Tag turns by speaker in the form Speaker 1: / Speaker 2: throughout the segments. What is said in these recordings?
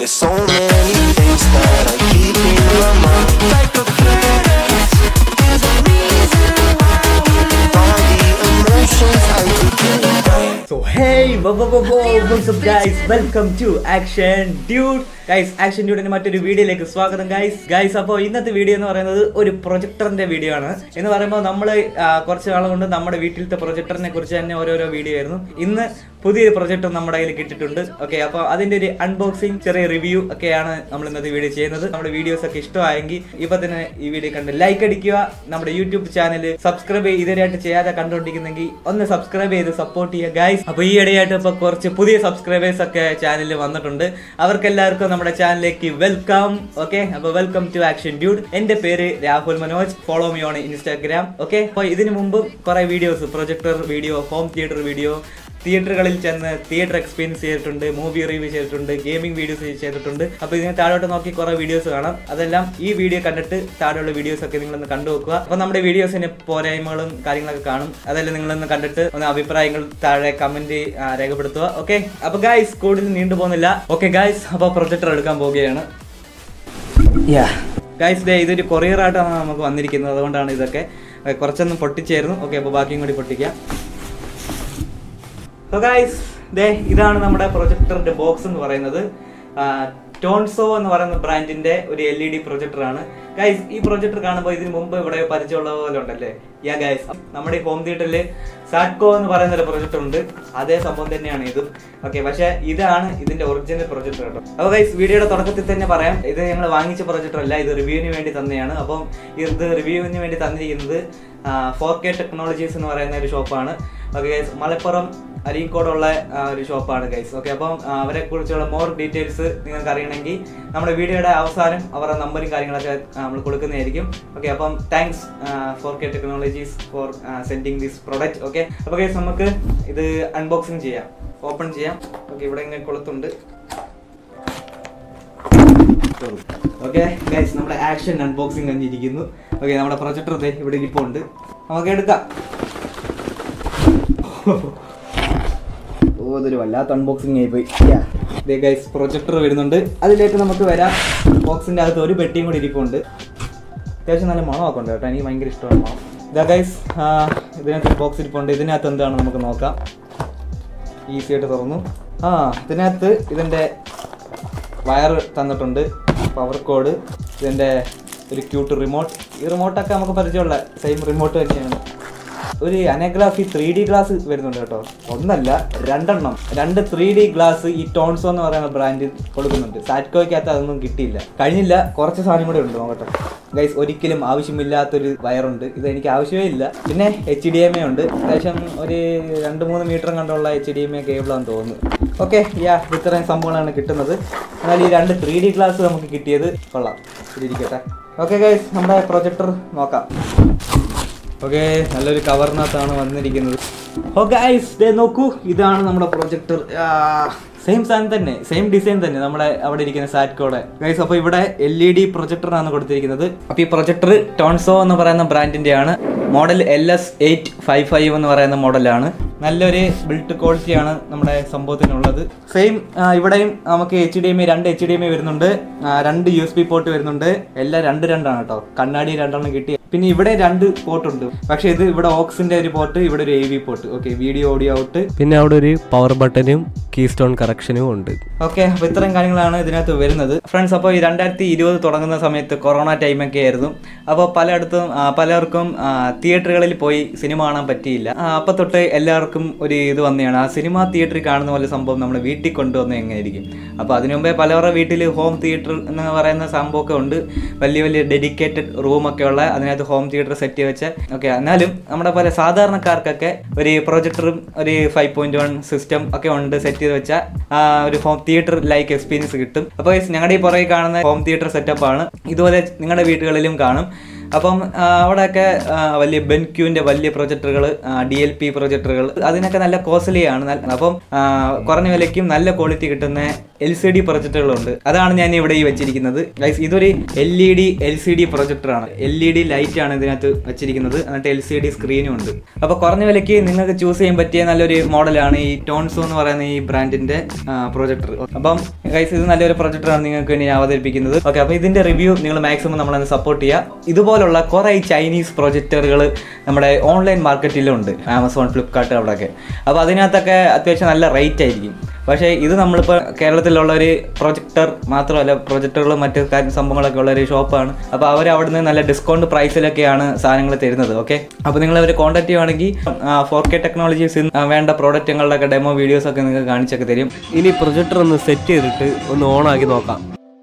Speaker 1: There's so many things that I keep in my mind. Like a phrase. There's a reason why all the emotions I could
Speaker 2: So hey, whoa, whoa, whoa, whoa, what's up guys? Welcome to Action Dude. Guys action ഡ്യൂഡിന്റെ മറ്റൊരു വീഡിയോയിലേക്ക് സ്വാഗതം guys guys അപ്പോൾ ഇന്നത്തെ video എന്ന് പറയുന്നത് ഒരു പ്രൊജക്ടറിന്റെ video ആണ് എന്ന് പറയുമ്പോൾ നമ്മൾ കുറച്ച് നാൾ കൊണ്ട് നമ്മുടെ വീട്ടിലത്തെ പ്രൊജക്ടറിനെ കുറിച്ച് തന്നെ ഓരോരോ വീഡിയോ ആയിരുന്നു ഇന്ന് പുതിയൊരു പ്രൊജക്ടർ നമ്മുടെ കയ്യിൽ കിട്ടിയിട്ടുണ്ട് ഓക്കെ അപ്പോൾ അതിന്റെ ഒരു അൺബോക്സിങ് ചെറിയ റിവ്യൂ ഒക്കെയാണ് നമ്മൾ ഇന്നത്തെ വീഡിയോ ചെയ്യുന്നത് നമ്മുടെ വീഡിയോസ് ഒക്കെ ഇഷ്ടമായെങ്കിൽ ഇപ്പൊ തന്നെ ഈ വീഡിയോ കണ്ട് ലൈക്ക് അടിക്കുക നമ്മുടെ യൂട്യൂബ് ചാനൽ സബ്സ്ക്രൈബ് ഇതുവരെയായിട്ട് ചെയ്യാതെ കണ്ടുകൊണ്ടിരിക്കുന്നെങ്കിൽ ഒന്ന് സബ്സ്ക്രൈബ് ചെയ്ത് സപ്പോർട്ട് ചെയ്യുക ഗൈസ് അപ്പോൾ ഈ ഇടയായിട്ട് ഇപ്പോൾ കുറച്ച് പുതിയ സബ്സ്ക്രൈബേഴ്സ് ഒക്കെ ചാനലിൽ വന്നിട്ടുണ്ട് അവർക്കെല്ലാവർക്കും നമ്മുടെ ചാനലിലേക്ക് വെൽക്കം ഓക്കെ അപ്പോൾ വെൽക്കം ടു ആക്ഷൻ ഡ്യൂഡ് എന്റെ പേര് Rahul Manoj follow me on Instagram okay അപ്പോൾ ഇതിനു മുമ്പ് കുറെ videos projector video home theatre video തിയേറ്ററുകളിൽ ചെന്ന് തിയേറ്റർ എക്സ്പീരിയൻസ് ചെയ്തിട്ടുണ്ട് മൂവി റിവ്യൂ ചെയ്തിട്ടുണ്ട് ഗെയിമിംഗ് വീഡിയോസ് ചെയ്തിട്ടുണ്ട് അപ്പോൾ ഇതിന് താഴോട്ട് നോക്കി കുറേ വീഡിയോസ് കാണാം അതെല്ലാം ഈ വീഡിയോ കണ്ടിട്ട് താഴെയുള്ള വീഡിയോസ് ഒക്കെ നിങ്ങളൊന്ന് കണ്ടു നോക്കുക അപ്പോൾ നമ്മുടെ വീഡിയോസിന് പോരായ്മകളും കാര്യങ്ങളൊക്കെ കാണും അതെല്ലാം നിങ്ങളൊന്ന് കണ്ടിട്ട് ഒന്ന് അഭിപ്രായങ്ങൾ താഴെ കമന്റ് രേഖപ്പെടുത്തുക ഓക്കെ അപ്പോൾ ഗായ്സ് കൂടുതൽ നീണ്ടു പോകുന്നില്ല ഓക്കെ ഗായ്സ് അപ്പോൾ പ്രൊജക്ടർ എടുക്കാൻ പോവുകയാണ് ഗായ്സ് ദേ ഇതൊരു കൊറിയർ ആയിട്ടാണ് നമുക്ക് വന്നിരിക്കുന്നത് അതുകൊണ്ടാണ് ഇതൊക്കെ ഏ, കുറച്ചൊന്നും പൊട്ടിച്ചായിരുന്നു ഓക്കെ അപ്പോൾ ബാക്കിയും കൂടി പൊട്ടിക്കാം സോ ഗൈസ് ദേ ഇതാണ് നമ്മുടെ പ്രൊജക്ടറിന്റെ ബോക്സ് എന്ന് പറയുന്നത് ടോൺസോ എന്ന് പറയുന്ന ബ്രാൻഡിന്റെ ഒരു എൽ ഇ ഡി പ്രൊജക്ടർ ആണ് ഗൈസ് ഈ പ്രൊജക്ടർ കാണുമ്പോൾ ഇതിന് മുമ്പ് ഇവിടെ പരിചയമുള്ള പോലെ ഉണ്ടല്ലേ യാ ഗൈസ് നമ്മുടെ ഈ ഹോം തിയേറ്ററിൽ സാറ്റ്കോ എന്ന് പറയുന്ന ഒരു പ്രൊജക്ടർ ഉണ്ട് അതേ സംഭവം തന്നെയാണ് ഇതും ഓക്കെ പക്ഷേ ഇതാണ് ഇതിന്റെ ഒറിജിനൽ പ്രൊജക്ടർ കേട്ടോ അപ്പോൾ ഗൈസ് വീഡിയോയുടെ തുടക്കത്തിൽ തന്നെ പറയാം ഇത് ഞങ്ങൾ വാങ്ങിച്ച പ്രൊജക്ടർ അല്ല ഇത് റിവ്യൂവിന് വേണ്ടി തന്നെയാണ് അപ്പം ഇത് റിവ്യൂവിന് വേണ്ടി തന്നിരിക്കുന്നത് ഫോർ കെ ടെക്നോളജീസ് എന്ന് പറയുന്ന ഒരു ഷോപ്പാണ് ഓക്കെ ഗൈസ് മലപ്പുറം അരീക്കോടുള്ള ആ, ഒരു ഷോപ്പാണ് ഗൈസ് ഓക്കെ അപ്പം ആ, അവരെ കുറിച്ചുള്ള മോർ ഡീറ്റെയിൽസ് നിങ്ങൾക്ക് അറിയണമെങ്കിൽ നമ്മുടെ വീഡിയോയുടെ അവസാനം അവരുടെ നമ്പറും കാര്യങ്ങളൊക്കെ ആ, നമ്മൾ കൊടുക്കുന്നതായിരിക്കും ഓക്കെ അപ്പം thanks for K technologies for sending this product okay അപ്പോൾ ഗൈസ് നമുക്ക് ഇത് അൺബോക്സിങ് ചെയ്യാം ഓപ്പൺ ചെയ്യാം ഓക്കെ ഇവിടെ ഇങ്ങനെ കൊളുത്തുണ്ട് ഓക്കെ ഗൈസ് നമ്മുടെ ആക്ഷൻ അൺബോക്സിങ് കഴിഞ്ഞിരിക്കുന്നു ഓക്കെ നമ്മുടെ പ്രൊജക്ടർ ഇവിടെ ഇരിപ്പുണ്ട് നമുക്ക് എടുക്കാം ഓ ഇതൊരു വല്ലാത്ത അൺബോക്സിങ് ആയി പോയി ദേ ഗൈസ് പ്രൊജക്ടർ വരുന്നുണ്ട് അതിലേക്ക് നമുക്ക് വരാം ബോക്സിന്റെ അകത്ത് ഒരു പെട്ടിയും കൂടി ഇരിപ്പുണ്ട് അത്യാവശ്യം നല്ല മണമൊക്കെ ഉണ്ട് കേട്ടോ എനിക്ക് ഭയങ്കര ഇഷ്ടമാണ് മണം ഇതാ ഗൈസ് ഇതിനകത്ത് ഒരു ബോക്സ് ഇരിപ്പുണ്ട് ഇതിനകത്ത് എന്താണ് നമുക്ക് നോക്കാം ഈസി ആയിട്ട് തുറന്നു ആ ഇതിനകത്ത് ഇതിൻ്റെ വയർ തന്നിട്ടുണ്ട് പവർ കോഡ് ഇതിൻ്റെ ഒരു ക്യൂട്ട് റിമോട്ട് ഈ റിമോട്ടൊക്കെ നമുക്ക് പരിചയമുള്ള സെയിം റിമോട്ട് തന്നെയാണ് ഒരു അനഗ്രാഫി ത്രീ ഡി ഗ്ലാസ് വരുന്നുണ്ട് കേട്ടോ ഒന്നല്ല രണ്ടെണ്ണം രണ്ട് ത്രീ ഡി ഗ്ലാസ് ഈ ടോൺസോ എന്ന് പറയുന്ന ബ്രാൻഡ് കൊടുക്കുന്നുണ്ട് സാറ്റ്കോയ്ക്കകത്ത് അതൊന്നും കിട്ടിയില്ല കഴിഞ്ഞില്ല കുറച്ച് സാധനം കൂടെ ഉണ്ട് നോക്കട്ടെ ഗൈസ് ഒരിക്കലും ആവശ്യമില്ലാത്തൊരു വയറുണ്ട് ഇത് എനിക്ക് ആവശ്യമേ ഇല്ല പിന്നെ എച്ച് ഡി എം എ ഉണ്ട് അത്യാവശ്യം ഒരു രണ്ട് മൂന്ന് മീറ്റർ കണ്ടുള്ള എച്ച് ഡി എം എ കേബിളാന്ന് തോന്നുന്നു ഓക്കെ യാ ഇത്രയും സംഭവങ്ങളാണ് കിട്ടുന്നത് എന്നാൽ ഈ രണ്ട് ത്രീ ഡി ഗ്ലാസ് നമുക്ക് കിട്ടിയത് കൊള്ളാം ഇതിരിക്കട്ടെ ഓക്കെ ഗൈസ് നമ്മുടെ പ്രൊജക്ടർ നോക്കാം ഓക്കെ നല്ലൊരു കവറിനകത്താണ് വന്നിരിക്കുന്നത് ഓ ഗൈസ് ദേ നോക്കൂ ഇതാണ് നമ്മുടെ പ്രൊജക്ടർ സെയിം സാധനം തന്നെ സെയിം ഡിസൈൻ തന്നെ നമ്മുടെ അവിടെ ഇരിക്കുന്ന സാറ്റ്കോടെ ഗൈസ് അപ്പോൾ ഇവിടെ എൽ ഇ ഡി പ്രൊജക്ടറാണ് കൊടുത്തിരിക്കുന്നത് അപ്പോൾ ഈ പ്രൊജക്ടർ ടോൺസോ എന്ന് പറയുന്ന ബ്രാൻഡിന്റെ ആണ് model L S eight five five എന്ന് പറയുന്ന മോഡലാണ് നല്ലൊരു ബിൽറ്റ് ക്വാളിറ്റിയാണ് നമ്മുടെ സംഭവത്തിനുള്ളത് സെയിം ഇവിടെയും നമുക്ക് എച്ച് ഡി എം ഐ രണ്ട് എച്ച് ഡി എം ഐ വരുന്നുണ്ട് ആ, രണ്ട് യു എസ് ബി പോർട്ട് വരുന്നുണ്ട് എല്ലാം രണ്ട് രണ്ടാണ് കേട്ടോ കണ്ണാടി രണ്ടെണ്ണം കിട്ടി പിന്നെ ഇവിടെ രണ്ട് പോർട്ട് ഉണ്ട് പക്ഷേ ഇത് ഇവിടെ ഓക്സിന്റെ ഒരു പോർട്ട് ഇവിടെ ഒരു A V port okay video audio out
Speaker 3: പിന്നെ അവിടെ ഒരു പവർ ബട്ടനും കീ സ്റ്റോൺ കറക്ഷനും ഉണ്ട്
Speaker 2: ഓക്കെ അപ്പോൾ ഇത്രയും കാര്യങ്ങളാണ് ഇതിനകത്ത് വരുന്നത് ഫ്രണ്ട്സ് അപ്പോൾ ഈ രണ്ടായിരത്തി ഇരുപത് തുടങ്ങുന്ന സമയത്ത് കൊറോണ ടൈമൊക്കെ ആയിരുന്നു അപ്പോൾ പലയിടത്തും ആ, പലർക്കും ആ, തിയേറ്ററുകളിൽ പോയി സിനിമ കാണാൻ പറ്റിയില്ല ആ, അപ്പോൾ തൊട്ട് എല്ലാവർക്കും ഒരു ഇത് വന്നതാണ് ആ സിനിമ തിയേറ്ററിൽ കാണുന്ന പോലെ സംഭവം നമ്മൾ വീട്ടിൽ കൊണ്ടുവന്ന എങ്ങനെയായിരിക്കും അപ്പോൾ അതിനു മുമ്പേ പലവരുടെ വീട്ടിൽ ഹോം തിയേറ്റർ എന്ന് പറയുന്ന സംഭവമൊക്കെ ഉണ്ട് വലിയ വലിയ ഡെഡിക്കേറ്റഡ് റൂമൊക്കെ ഉള്ള അതിനകത്ത് ഹോം തിയേറ്റർ സെറ്റ് വെച്ച ഓക്കെ എന്നാലും നമ്മുടെ പല സാധാരണക്കാർക്കൊക്കെ ഒരു പ്രൊജക്ടറും ഒരു ഫൈവ് പോയിന്റ് വൺ സിസ്റ്റം ഒക്കെ ഉണ്ട് സെറ്റ് ചെയ്ത് വെച്ച ഒരു ഹോം തിയേറ്റർ ലൈക്ക് എക്സ്പീരിയൻസ് കിട്ടും അപ്പോൾ ഞങ്ങളുടെ ഈ പുറകെ കാണുന്ന ഹോം തിയേറ്റർ സെറ്റപ്പ് ആണ് ഇതുപോലെ നിങ്ങളുടെ വീടുകളിലും കാണും അപ്പം ആ, അവിടെയൊക്കെ ആ, വലിയ ബെൻക്യൂവിന്റെ വലിയ പ്രൊജക്ടറുകൾ ഡി എൽ പി പ്രൊജക്ടറുകൾ അതിനൊക്കെ നല്ല കോസ്റ്റ്ലി ആണ് നല്ല- അപ്പം ആ, കുറഞ്ഞ വിലയ്ക്കും നല്ല ക്വാളിറ്റി കിട്ടുന്ന എൽ സി ഡി പ്രൊജക്ടറുകളുണ്ട് അതാണ് ഞാൻ ഇവിടെ ഈ വെച്ചിരിക്കുന്നത് ഗൈസ് ഇതൊരു L E D L C D പ്രൊജക്ടറാണ് എൽ ഇ ഡി ലൈറ്റ് ആണ് ഇതിനകത്ത് വെച്ചിരിക്കുന്നത് എന്നിട്ട് എൽ സി ഡി സ്ക്രീനും ഉണ്ട് അപ്പോൾ കുറഞ്ഞ വിലയ്ക്ക് നിങ്ങൾക്ക് ചൂസ് ചെയ്യാൻ പറ്റിയ നല്ലൊരു മോഡലാണ് ഈ ടോൺസോ എന്ന് പറയുന്ന ഈ ബ്രാൻഡിന്റെ പ്രൊജക്ടർ അപ്പം ഗൈസ് ഇത് നല്ലൊരു പ്രൊജക്ടറാണ് നിങ്ങൾക്ക് വേണ്ടി ഞാൻ അവതരിപ്പിക്കുന്നത് ഓക്കെ അപ്പോൾ ഇതിൻ്റെ റിവ്യൂ നിങ്ങൾ മാക്സിമം നമ്മളെ സപ്പോർട്ട് ചെയ്യുക ഇതുപോലുള്ള കുറേ ചൈനീസ് പ്രൊജക്ടറുകൾ നമ്മുടെ ഓൺലൈൻ മാർക്കറ്റിലുണ്ട് ആമസോൺ ഫ്ലിപ്കാർട്ട് അവിടെയൊക്കെ അപ്പോൾ അതിനകത്തൊക്കെ അത്യാവശ്യം നല്ല റേറ്റ് ആയിരിക്കും പക്ഷേ ഇത് നമ്മളിപ്പോൾ കേരളത്തിലുള്ള ഒരു പ്രൊജക്ടർ മാത്രമല്ല പ്രൊജക്ടറുകളും മറ്റു കാര്യം സംഭവങ്ങളൊക്കെ ഉള്ള ഒരു ഷോപ്പാണ് അപ്പോൾ അവർ അവിടെ നിന്ന് നല്ല ഡിസ്കൗണ്ട് പ്രൈസിലൊക്കെയാണ് സാധനങ്ങൾ തരുന്നത് ഓക്കെ അപ്പോൾ നിങ്ങൾ അവർ കോൺടാക്ട് ചെയ്യുവാണെങ്കിൽ ഫോർ കെ ടെക്നോളജീസ് വേണ്ട പ്രോഡക്റ്റുകളുടെ ഒക്കെ ഡെമോ വീഡിയോസ് ഒക്കെ നിങ്ങൾക്ക് കാണിച്ചൊക്കെ തരും
Speaker 3: ഇനി പ്രൊജക്ടർ ഒന്ന് സെറ്റ് ചെയ്തിട്ട് ഒന്ന് ഓൺ ആക്കി നോക്കാം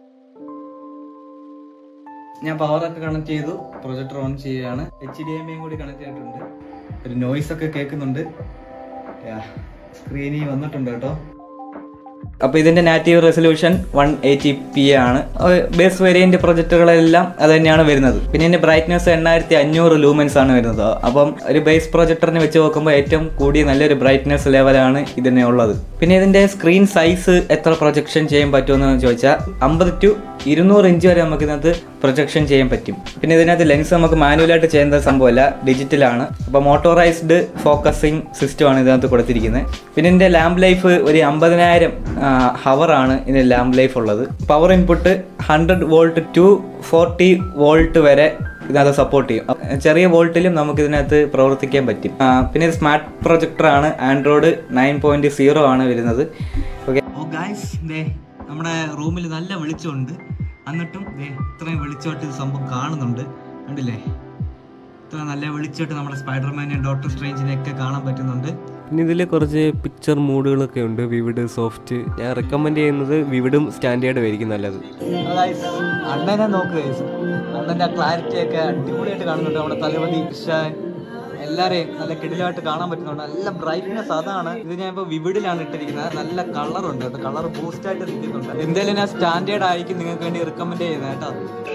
Speaker 2: ഞാൻ പവറൊക്കെ കണക്ട് ചെയ്തു പ്രൊജക്ടർ ഓൺ ചെയ്യുകയാണ് എച്ച് ഡി എം ഐയും കൂടി കണക്ട് ചെയ്തിട്ടുണ്ട് ഒരു നോയ്സ് ഒക്കെ കേൾക്കുന്നുണ്ട് സ്ക്രീനിൽ വന്നിട്ടുണ്ട് കേട്ടോ അപ്പോൾ ഇതിന്റെ native resolution one eighty P ആണ് ബേസ് വേരിയന്റ് പ്രൊജക്ടറുകളെല്ലാം അത് തന്നെയാണ് വരുന്നത് പിന്നെ ഇതിന്റെ ബ്രൈറ്റ്നസ് എണ്ണായിരത്തി അഞ്ഞൂറ് ലൂമൻസ് ആണ് വരുന്നത് അപ്പം ഒരു ബേസ് പ്രൊജക്ടറിനെ വെച്ച് നോക്കുമ്പോൾ ഏറ്റവും കൂടിയ നല്ലൊരു ബ്രൈറ്റ്നസ് ലെവലാണ് ഇതിനെ ഉള്ളത് പിന്നെ ഇതിന്റെ സ്ക്രീൻ സൈസ് എത്ര പ്രൊജക്ഷൻ ചെയ്യാൻ പറ്റുമെന്ന് ചോദിച്ചാൽ അമ്പത് ടു ഇരുന്നൂറ് ഇഞ്ച് വരെ നമുക്ക് ഇതിനകത്ത് പ്രൊജക്ഷൻ ചെയ്യാൻ പറ്റും പിന്നെ ഇതിനകത്ത് ലെൻസ് നമുക്ക് മാനുവലായിട്ട് ചെയ്യുന്ന സംഭവമല്ല ഡിജിറ്റലാണ് അപ്പോൾ മോട്ടോറൈസ്ഡ് ഫോക്കസിങ് സിസ്റ്റം ആണ് ഇതിനകത്ത് കൊടുത്തിരിക്കുന്നത് പിന്നെ ഇതിൻ്റെ ലാമ്പ് ലൈഫ് ഒരു അമ്പതിനായിരം ഹവറാണ് ഇതിൻ്റെ ലാമ്പ് ലൈഫ് ഉള്ളത് power input hundred volt two forty volt വരെ ഇതിനകത്ത് സപ്പോർട്ട് ചെയ്യും അപ്പൊ ചെറിയ വോൾട്ടിലും നമുക്ക് ഇതിനകത്ത് പ്രവർത്തിക്കാൻ പറ്റും ആ, പിന്നെ ഇത് സ്മാർട്ട് പ്രൊജക്ടർ ആണ് ആൻഡ്രോയിഡ് നയൻ പോയിന്റ് സീറോ ആണ് വരുന്നത് ഓക്കെ ഓ ഗായ്സ് ദേ നമ്മുടെ റൂമിൽ നല്ല വെളിച്ചമുണ്ട് എന്നിട്ടും ദേ ഇത്രയും വെളിച്ചമായിട്ട് ഇത് സംഭവം കാണുന്നുണ്ട് കണ്ടില്ലേ ഇത്ര നല്ല വെളിച്ചമായിട്ട് നമ്മുടെ സ്പൈഡർമാനെ ഡോക്ടർ സ്ട്രേഞ്ചിനെ ഒക്കെ കാണാൻ പറ്റുന്നുണ്ട്
Speaker 3: പിന്നെ ഇതിൽ കുറച്ച് പിക്ചർ മൂഡുകളൊക്കെ ഉണ്ട് വിവിഡ് സോഫ്റ്റ് ഞാൻ റെക്കമെൻഡ് ചെയ്യുന്നത് വിവിഡും സ്റ്റാൻഡേർഡും ആയിരിക്കും നല്ലത്
Speaker 2: അണ്ണനെ നോക്ക് guys. അണ്ണന്റെ ക്ലാരിറ്റി ഒക്കെ അടിപൊളിയായിട്ട് കാണുന്നുണ്ട് നമ്മുടെ തലപതി ഇഷാൻ എല്ലാരെയും നല്ല കിടിലായിട്ട് കാണാൻ പറ്റുന്നുണ്ട് നല്ല ബ്രൈറ്റ്നെസ് അതാണ് ഇത് ഞാൻ ഇപ്പോൾ വിവിഡിലാണ് ഇട്ടിരിക്കുന്നത് നല്ല കളർ ഉണ്ട് കേട്ടോ കളർ ബൂസ്റ്റ് ആയിട്ട് നിൽക്കുന്നുണ്ട് എന്തായാലും ഞാൻ സ്റ്റാൻഡേർഡ് ആയിരിക്കും നിങ്ങൾക്ക് വേണ്ടി റെക്കമെൻഡ് ചെയ്യുന്നത് കേട്ടോ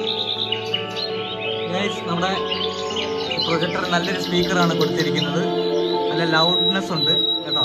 Speaker 2: Guys, നമ്മുടെ പ്രൊജക്ടർ നല്ലൊരു സ്പീക്കറാണ് കൊടുത്തിരിക്കുന്നത് നല്ല ലൗഡ്നെസ് ഉണ്ട് കേട്ടോ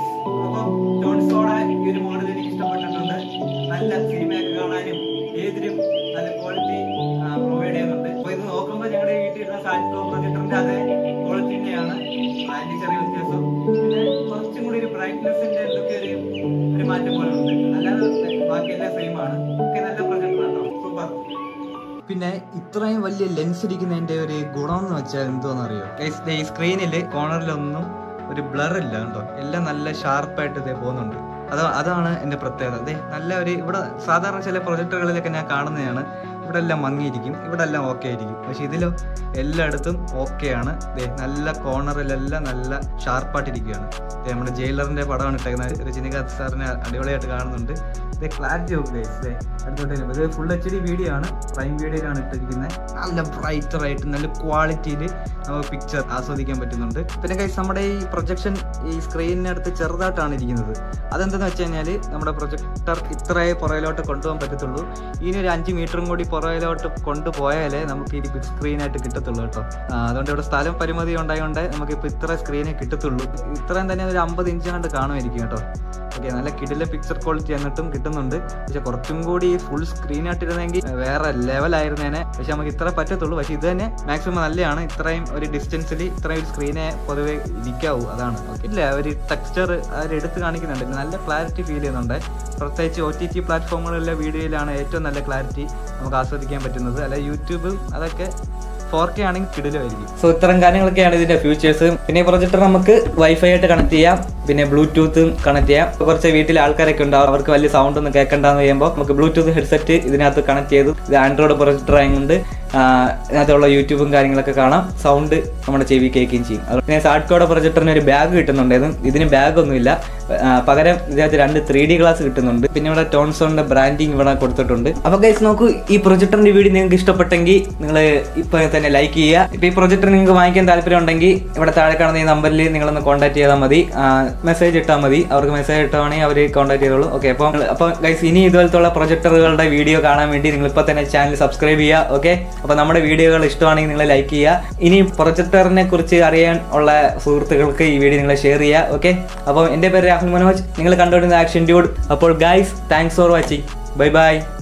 Speaker 2: ഈ ഒരു മോഡൽ എനിക്ക് ഇഷ്ടപ്പെട്ടിട്ടുണ്ട് നല്ല സിനിമയൊക്കെ കാണാനും ഏതിലും നല്ല ക്വാളിറ്റി പ്രൊവൈഡ് ചെയ്യുന്നുണ്ട് അപ്പൊ ഇത് നോക്കുമ്പോൾ ഞങ്ങളുടെ വീട്ടിലുള്ള സാൻഡ്രോ പ്രൊജക്ടറിന്റെ അതേ ക്വാളിറ്റി തന്നെയാണ് അതിന്റെ ചെറിയ വ്യത്യാസം പിന്നെ കുറച്ചും കൂടി ഒരു ബ്രൈറ്റ്നെസിന്റെ എന്തൊക്കെ ഒരു ഒരു മാറ്റം പോലെ ഉണ്ട് അല്ലാതെ ബാക്കിയെല്ലാം സെയിം ആണ് ഒക്കെ നല്ല പ്രൊജക്ടർ കേട്ടോ സൂപ്പർ പിന്നെ ഇത്രയും വലിയ ലെൻസ് ഇരിക്കുന്നതിന്റെ ഒരു ഗുണം എന്ന് വെച്ചാൽ എന്തോന്നറിയോ ഈ സ്ക്രീനിൽ കോർണറിലൊന്നും ഒരു ബ്ലർ ഇല്ല കണ്ടോ എല്ലാം നല്ല ഷാർപ്പായിട്ട് ഇതേ പോകുന്നുണ്ട് അത് അതാണ് എൻ്റെ പ്രത്യേകത അതെ നല്ല ഒരു ഇവിടെ സാധാരണ ചില പ്രൊജക്ടറുകളിലൊക്കെ ഞാൻ കാണുന്നതാണ് ഇവിടെ എല്ലാം മങ്ങിയിരിക്കും ഇവിടെ എല്ലാം ഓക്കെ ആയിരിക്കും പക്ഷെ ഇതിലോ എല്ലായിടത്തും ഓക്കെയാണ് ദേ നല്ല കോർണറിലെല്ലാം നല്ല ഷാർപ്പായിട്ടിരിക്കുകയാണ് ദേ നമ്മുടെ ജയിലറിന്റെ പടമാണ് ഇട്ടേക്കുന്നത് രജനികാന്ത് സാറിനെ അടിപൊളിയായിട്ട് കാണുന്നുണ്ട് ദേ ക്ലാരിറ്റി ഓഫ് ഗൈസ് ദേ അടുത്തോട്ട് വരുമ്പോൾ ഇത് ഫുൾ എച്ച് ഡി വീഡിയോ ആണ് പ്രൈം വീഡിയോയിലാണ് ഇട്ടിരിക്കുന്നത് നല്ല ബ്രൈറ്റർ ആയിട്ട് നല്ല ക്വാളിറ്റിയിൽ നമുക്ക് പിക്ചർ ആസ്വദിക്കാൻ പറ്റുന്നുണ്ട് പിന്നെ ഗൈസ് നമ്മുടെ ഈ പ്രൊജക്ഷൻ ഈ സ്ക്രീനിനടുത്ത് ചെറുതായിട്ടാണ് ഇരിക്കുന്നത് അതെന്താന്ന് വെച്ച് കഴിഞ്ഞാൽ നമ്മുടെ പ്രൊജക്ടർ ഇത്രയേ പുറകിലോട്ട് കൊണ്ടുപോകാൻ പറ്റത്തുള്ളൂ ഇനി ഒരു അഞ്ച് മീറ്ററും കൂടി പുറകിലോട്ട് കൊണ്ടുപോയാലേ നമുക്ക് ഈ ബിഗ് സ്ക്രീനായിട്ട് കിട്ടത്തുള്ളൂ കേട്ടോ ആ, അതുകൊണ്ട് ഇവിടെ സ്ഥലം പരിമിതി ഉണ്ടായതുകൊണ്ട് നമുക്ക് ഇപ്പോൾ ഇത്ര സ്ക്രീനേ കിട്ടത്തുള്ളൂ ഇത്രയും തന്നെ ഒരു അമ്പത് ഇഞ്ച് കണ്ട് കാണുമായിരിക്കും കേട്ടോ ഓക്കെ നല്ല കിടിലെ പിക്ചർ ക്വാളിറ്റി എന്നിട്ടും കിട്ടുന്നുണ്ട് പക്ഷെ കുറച്ചും കൂടി ഫുൾ സ്ക്രീൻ ആയിട്ടിരുന്നെങ്കിൽ വേറെ ലെവലായിരുന്നേനെ പക്ഷെ നമുക്ക് ഇത്ര പറ്റത്തുള്ളൂ പക്ഷെ ഇത് തന്നെ മാക്സിമം നല്ലതാണ് ഇത്രയും ഒരു ഡിസ്റ്റൻസിൽ ഇത്രയും സ്ക്രീനെ പൊതുവെ ഇരിക്കാവൂ അതാണ് ഓക്കെ ഇല്ല ഒരു ടെക്സ്ചർ അവർ എടുത്ത് കാണിക്കുന്നുണ്ട് നല്ല ക്ലാരിറ്റി ഫീൽ ചെയ്യുന്നുണ്ട് പ്രത്യേകിച്ച് ഒ ടി ടി പ്ലാറ്റ്ഫോമുകളിലെ വീഡിയോയിലാണ് ഏറ്റവും നല്ല ക്ലാരിറ്റി നമുക്ക് ആസ്വദിക്കാൻ പറ്റുന്നത് അല്ല യൂട്യൂബ് അതൊക്കെ ഫോർ കെ ആണെങ്കിൽ കിടിലുമായിരിക്കും സോ ഇത്തരം കാര്യങ്ങളൊക്കെയാണ് ഇതിന്റെ ഫ്യൂച്ചേഴ്സ് പിന്നെ ഈ പ്രൊജക്ടർ നമുക്ക് വൈഫൈ ആയിട്ട് കണക്ട് ചെയ്യാം പിന്നെ ബ്ലൂടൂത്തും കണക്ട് ചെയ്യാം ഇപ്പൊ കുറച്ച് വീട്ടിൽ ആൾക്കാരൊക്കെ ഉണ്ടാവും അവർക്ക് വലിയ സൗണ്ട് ഒന്നും കേൾക്കണ്ടെന്ന് ചെയ്യുമ്പോൾ നമുക്ക് ബ്ലൂടൂത്ത് ഹെഡ്സെറ്റ് ഇതിനകത്ത് കണക്ട് ചെയ്തു ഇത് ആൻഡ്രോയിഡ് പ്രൊജക്ടർ ആയതുകൊണ്ട് ആ, ഇതിനകത്തുള്ള യൂട്യൂബും കാര്യങ്ങളൊക്കെ കാണാം സൗണ്ട് നമ്മുടെ ചെവി കേൾക്കുകയും ചെയ്യും അത് പിന്നെ സാഡ്കോടെ പ്രൊജക്ടറിന് ഒരു ബാഗ് കിട്ടുന്നുണ്ടായിരുന്നു ഇതിന് ബാഗ് ഒന്നുമില്ല ആ, പകരം ഇതിനകത്ത് രണ്ട് ത്രീ ഡി ഗ്ലാസ് കിട്ടുന്നുണ്ട് പിന്നെ ഇവിടെ ടോൺസോണിന്റെ ബ്രാൻഡിങ് ഇവിടെ കൊടുത്തിട്ടുണ്ട് അപ്പൊ ഗൈസ് നോക്കൂ ഈ പ്രൊജക്ടറിന്റെ വീഡിയോ നിങ്ങൾക്ക് ഇഷ്ടപ്പെട്ടെങ്കിൽ നിങ്ങൾ ഇപ്പൊ തന്നെ ലൈക്ക് ചെയ്യുക ഇപ്പൊ ഈ പ്രൊജക്ടർ നിങ്ങൾക്ക് വാങ്ങിക്കാൻ താല്പര്യം ഉണ്ടെങ്കിൽ ഇവിടെ താഴെ കാണുന്ന ഈ നമ്പറിൽ നിങ്ങളൊന്ന് കോൺടാക്ട് ചെയ്താൽ മതി മെസ്സേജ് ഇട്ടാൽ മതി അവർക്ക് മെസ്സേജ് ഇട്ടാണെങ്കിൽ അവർ കോൺടാക്ട് ചെയ്തോളൂ ഓക്കെ അപ്പം അപ്പോൾ ഗൈസ് ഇനി ഇതുപോലത്തുള്ള പ്രൊജക്ടറുകളുടെ വീഡിയോ കാണാൻ വേണ്ടി നിങ്ങൾ ഇപ്പോൾ തന്നെ ചാനൽ സബ്സ്ക്രൈബ് ചെയ്യുക ഓക്കെ അപ്പോൾ നമ്മുടെ വീഡിയോകൾ ഇഷ്ടമാണെങ്കിൽ നിങ്ങൾ ലൈക്ക് ചെയ്യുക ഇനി പ്രൊജക്ടറിനെ കുറിച്ച് അറിയാൻ ഉള്ള സുഹൃത്തുക്കൾക്ക് ഈ വീഡിയോ നിങ്ങൾ ഷെയർ ചെയ്യുക ഓക്കെ അപ്പോൾ എൻ്റെ പേര് രാഹുൽ മനോജ് നിങ്ങൾ കണ്ടുകൊണ്ടിരുന്ന ആക്ഷൻ ഡ്യൂഡ് അപ്പോൾ guys thanks for watching bye by